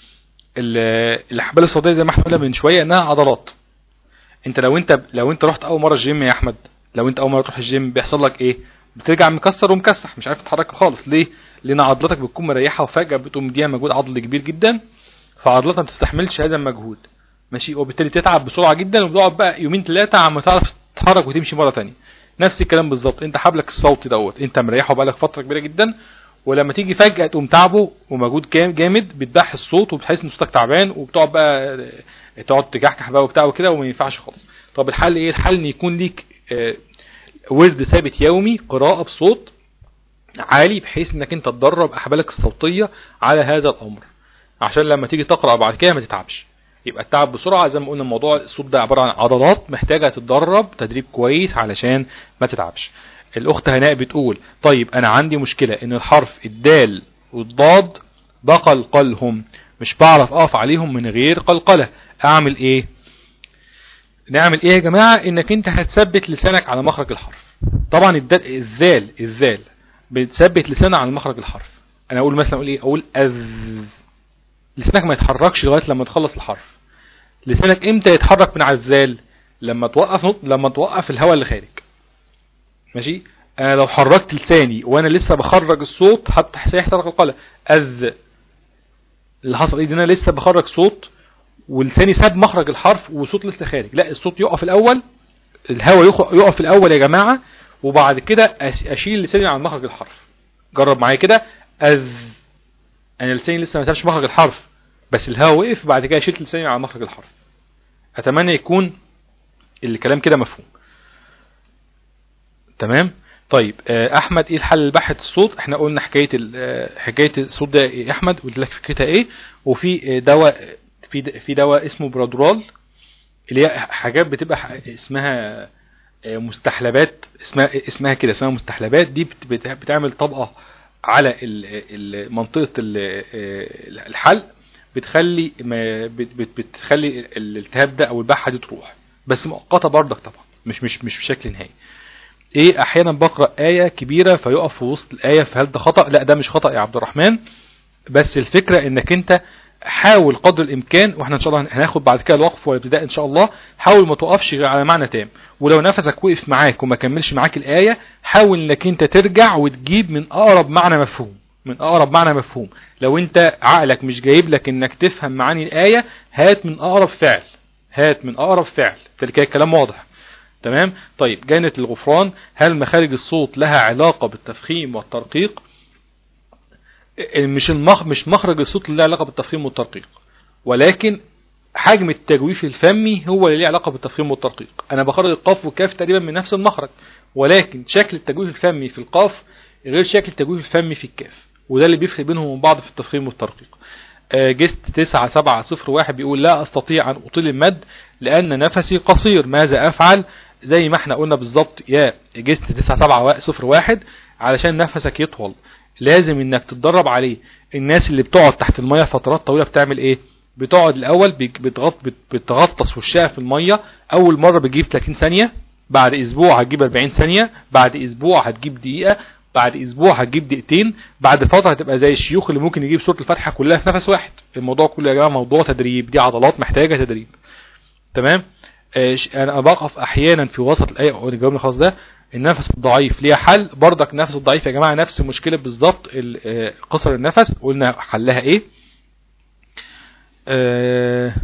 ال- الاحبال الصوتيه زي ما احنا قلنا من شويه انها عضلات انت لو انت لو انت رحت اول مره الجيم يا احمد لو انت اول مره تروح الجيم بيحصل لك ايه بترجع مكسر ومكسح مش عارف تتحرك خالص ليه لان عضلاتك بتكون مريحه وفجاه بتقوم مديها مجهود عضلي كبير جدا فعضلاتها ما بتستحملش هذا المجهود ماشي وبالتالي تتعب بسرعه جدا وبتقعد بقى يومين ثلاثه عم تعرف تتحرك وتمشي مره ثانيه نفس الكلام بالظبط انت حبلك الصوتي دوت انت مريحه بقالك فتره كبيره جدا ولما تيجي فجاه تقوم تعبه ومجهود جام- جامد بتبح الصوت وبتحس ان صوتك تعبان وبتقعد بقى اه، تقعد تجحكح بقى وبتاع وكده وما ينفعش خالص طب الحل ايه الحل ان يكون ليك اه، ورد ثابت يومي قراءه بصوت عالي بحيث انك انت تدرب احبالك الصوتيه على هذا الامر عشان لما تيجي تقرا بعد كده ما تتعبش يبقى التعب بسرعه زي ما قلنا الموضوع الصوت ده عباره عن عضلات محتاجه تتدرب تدريب كويس علشان ما تتعبش الاخت هناء بتقول طيب انا عندي مشكله ان الحرف الدال والضاد بقلقلهم مش بعرف اقف عليهم من غير قلقله اعمل ايه نعمل ايه يا جماعه انك انت هتثبت لسانك على مخرج الحرف طبعا الدال الذال الذال بتثبت لسانك على مخرج الحرف انا اقول مثلا اقول ايه اقول اذ لسانك ما يتحركش لغايه لما تخلص الحرف لسانك امتى يتحرك من على الذال لما توقف نط... لما توقف الهواء اللي خارج ماشي انا لو حركت لساني وانا لسه بخرج الصوت حتى سيحترق القلم اذ اللي حصل ايه دي انا لسه بخرج صوت ولساني ساب مخرج الحرف والصوت لسه خارج لا الصوت يقف الاول الهواء يخ- يقف الاول يا جماعه وبعد كده أش- اشيل لساني عن مخرج الحرف جرب معايا كده اذ انا لساني لسه ما سابش مخرج الحرف بس الهواء وقف بعد كده شلت لساني على مخرج الحرف اتمنى يكون الكلام كده مفهوم تمام طيب آه، احمد ايه الحل لبحث الصوت احنا قلنا حكايه ال- آه، حكايه الصوت ده إيه يا احمد قلت لك فكرتها ايه وفي آه، دواء في د- في دواء اسمه برادورال اللي هي حاجات بتبقى ح- اسمها آه، مستحلبات اسمها اسمها كده اسمها مستحلبات دي بت- بت- بتعمل طبقه على ال- ال- منطقه ال- آه، الحلق بتخلي ما بت- بت- بتخلي ال- الالتهاب ده او البحه دي تروح بس مؤقته برضك طبعا مش مش مش بشكل نهائي ايه احيانا بقرا ايه كبيره فيقف في وسط الايه فهل ده خطا لا ده مش خطا يا عبد الرحمن بس الفكره انك انت حاول قدر الامكان واحنا ان شاء الله هناخد بعد كده الوقف والابتداء ان شاء الله حاول ما توقفش غير على معنى تام ولو نفسك وقف معاك وما كملش معاك الايه حاول انك انت ترجع وتجيب من اقرب معنى مفهوم من اقرب معنى مفهوم لو انت عقلك مش جايب لك انك تفهم معاني الايه هات من اقرب فعل هات من اقرب فعل كده الكلام واضح تمام طيب جانة الغفران هل مخارج الصوت لها علاقة بالتفخيم والترقيق مش المخ مش مخرج الصوت اللي له علاقة بالتفخيم والترقيق ولكن حجم التجويف الفمي هو اللي له علاقة بالتفخيم والترقيق انا بخرج القاف والكاف تقريبا من نفس المخرج ولكن شكل التجويف الفمي في القاف غير شكل التجويف الفمي في الكاف وده اللي بيفرق بينهم وبين بعض في التفخيم والترقيق آه، جست 9701 بيقول لا استطيع ان اطيل المد لان نفسي قصير ماذا افعل زي ما احنا قلنا بالظبط يا جست 9701 علشان نفسك يطول لازم انك تتدرب عليه الناس اللي بتقعد تحت المية فترات طويلة بتعمل ايه بتقعد الاول بيج- بتغط بت- بتغطس وشها في المية اول مرة بتجيب 30 ثانية بعد اسبوع هتجيب 40 ثانية بعد اسبوع هتجيب دقيقة بعد اسبوع هتجيب دقيقتين بعد فتره هتبقى زي الشيوخ اللي ممكن يجيب سوره الفاتحه كلها في نفس واحد الموضوع كله يا جماعه موضوع تدريب دي عضلات محتاجه تدريب تمام آه، ش- انا بقف احيانا في وسط الايه أقول الجواب الخاص ده النفس الضعيف ليها حل برضك النفس الضعيف يا جماعه نفس مشكله بالظبط ال- آه، قصر النفس قلنا حلها ايه آه،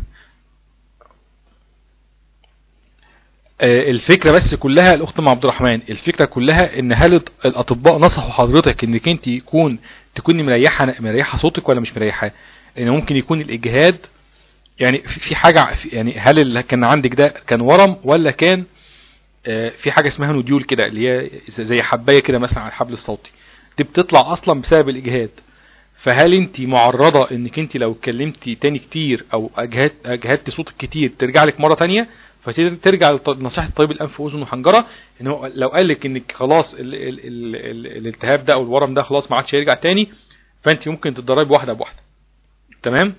آه، الفكره بس كلها الاخت ام عبد الرحمن الفكره كلها ان هل الط- الاطباء نصحوا حضرتك انك انت يكون تكوني مريحه مريحه صوتك ولا مش مريحه ان ممكن يكون الاجهاد يعني في في حاجه في- يعني هل اللي كان عندك ده كان ورم ولا كان آه، في حاجه اسمها نوديول كده اللي هي زي حبايه كده مثلا على الحبل الصوتي دي بتطلع اصلا بسبب الاجهاد فهل انت معرضة انك انت لو اتكلمتي تاني كتير او اجهدت اجهدتي صوتك كتير ترجع لك مرة تانية فترجع لنصيحة طبيب الانف واذن وحنجرة ان هو لو قال لك انك خلاص ال ال ال ال الالتهاب ده او الورم ده خلاص ما عادش هيرجع تاني فانت ممكن تتدربي واحدة بواحدة تمام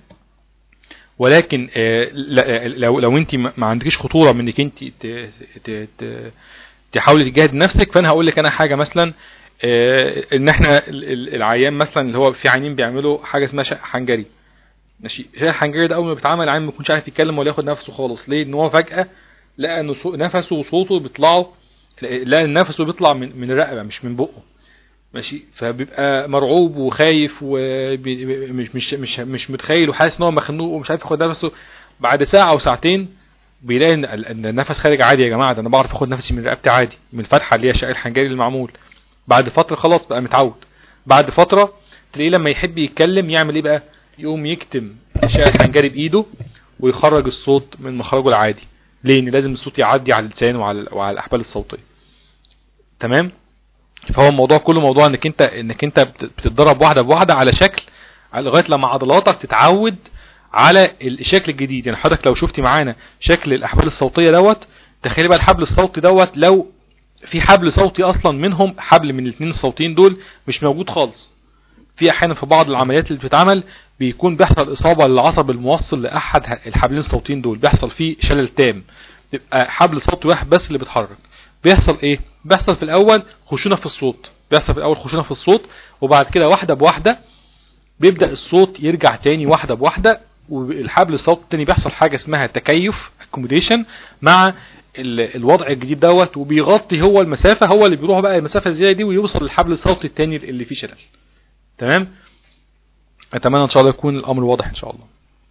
ولكن آه، لا- لو لو انت ما ما عندكيش خطوره من انك انت ت- ت- ت- تحاولي تجاهد نفسك فانا هقول لك انا حاجه مثلا آه، ان احنا ال- ال- العيان مثلا اللي هو في عيانين بيعملوا حاجه اسمها شق حنجري ماشي الشق الحنجري ده اول ما بيتعمل العيان ما بيكونش عارف يتكلم ولا ياخد نفسه خالص ليه ان هو فجاه لقى ان صو- نفسه وصوته بيطلعوا لقى ان نفسه بيطلع من من الرقبه مش من بقه ماشي فبيبقى مرعوب وخايف ومش مش مش مش متخيل وحاسس ان هو مخنوق ومش عارف ياخد نفسه بعد ساعه او ساعتين بيلاقي ان ان النفس خارج عادي يا جماعه ده انا بعرف اخد نفسي من رقبتي عادي من الفتحه اللي هي الشق الحنجري المعمول بعد فتره خلاص بقى متعود بعد فتره تلاقيه لما يحب يتكلم يعمل ايه بقى يقوم يكتم الشق الحنجري بايده ويخرج الصوت من مخرجه العادي ليه ان لازم الصوت يعدي على اللسان وعلى وعلى الاحبال الصوتيه تمام فهو الموضوع كله موضوع انك انت انك انت بت- بتتدرب واحده بواحده على شكل على- لغايه لما عضلاتك تتعود على الشكل الجديد يعني حضرتك لو شفتي معانا شكل الاحبال الصوتيه دوت تخيلي بقى الحبل الصوتي دوت لو في حبل صوتي اصلا منهم حبل من الاثنين الصوتيين دول مش موجود خالص في احيانا في بعض العمليات اللي بتتعمل بيكون بيحصل اصابه للعصب الموصل لاحد ه- الحبلين الصوتيين دول بيحصل فيه شلل تام بيبقى حبل صوتي واحد بس اللي بيتحرك بيحصل ايه بيحصل في الاول خشونه في الصوت بيحصل في الاول خشونه في الصوت وبعد كده واحده بواحده بيبدا الصوت يرجع تاني واحده بواحده والحبل الصوتي التاني بيحصل حاجه اسمها تكيف اكوموديشن مع ال- الوضع الجديد دوت وبيغطي هو المسافه هو اللي بيروح بقى المسافه الزياده دي ويوصل للحبل الصوتي التاني اللي فيه شلل تمام اتمنى ان شاء الله يكون الامر واضح ان شاء الله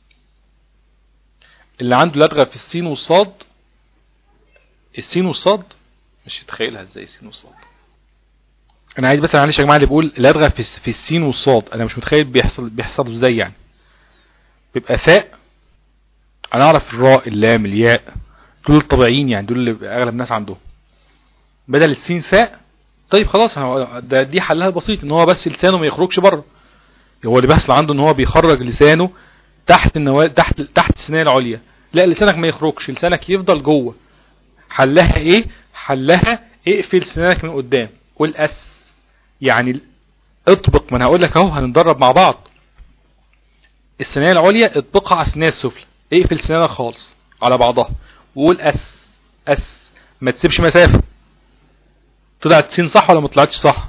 اللي عنده لدغه في السين والصاد السين والصاد مش يتخيلها ازاي السين والصاد انا عايز بس معلش يا جماعه اللي بيقول لدغه في في السين والصاد انا مش متخيل بيحصل بيحصل ازاي يعني بيبقى ثاء انا اعرف الراء اللام الياء دول الطبيعيين يعني دول اللي اغلب الناس عندهم بدل السين ثاء طيب خلاص هو ده دي حلها بسيط ان هو بس لسانه ما يخرجش بره هو اللي بيحصل عنده ان هو بيخرج لسانه تحت النوا... تحت تحت السنان العليا لا لسانك ما يخرجش لسانك يفضل جوه حلها ايه حلها اقفل سنانك من قدام قول اس يعني اطبق ما انا هقول لك اهو هنتدرب مع بعض السنان العليا اطبقها على السنان السفلى اقفل سنانك خالص على بعضها وقول اس اس ما تسيبش مسافه طلعت سين صح ولا ما طلعتش صح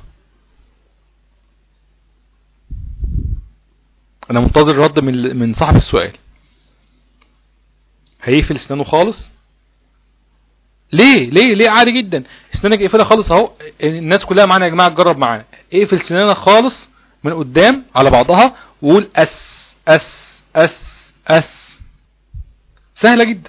انا منتظر رد من من صاحب السؤال هيقفل اسنانه خالص ليه ليه ليه عادي جدا اسنانك اقفلها خالص اهو الناس كلها معانا يا جماعه تجرب معانا اقفل سنانك خالص من قدام على بعضها وقول اس اس اس اس سهله جدا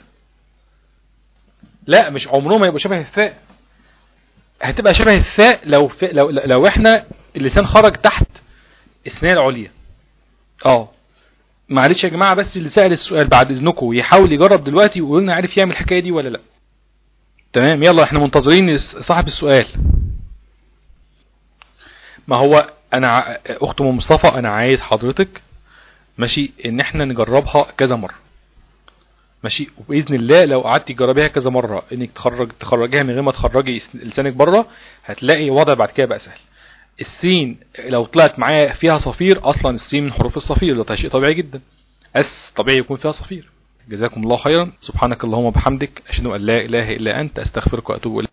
لا مش عمره ما يبقى شبه الثاء هتبقى شبه الثاء لو في لو لو احنا اللسان خرج تحت السنان العليا اه معلش يا جماعه بس اللي سأل السؤال بعد اذنكم يحاول يجرب دلوقتي ويقول لنا عارف يعمل الحكايه دي ولا لا تمام يلا احنا منتظرين صاحب السؤال ما هو انا ع- اخت ام مصطفى انا عايز حضرتك ماشي ان احنا نجربها كذا مره ماشي وباذن الله لو قعدتي تجربيها كذا مره انك تخرج تخرجيها من غير ما تخرجي س- لسانك بره هتلاقي وضع بعد كده بقى سهل السين لو طلعت معايا فيها صفير اصلا السين من حروف الصفير ده شيء طبيعي جدا اس طبيعي يكون فيها صفير جزاكم الله خيرا سبحانك اللهم وبحمدك اشهد ان لا اله الا انت استغفرك واتوب اليك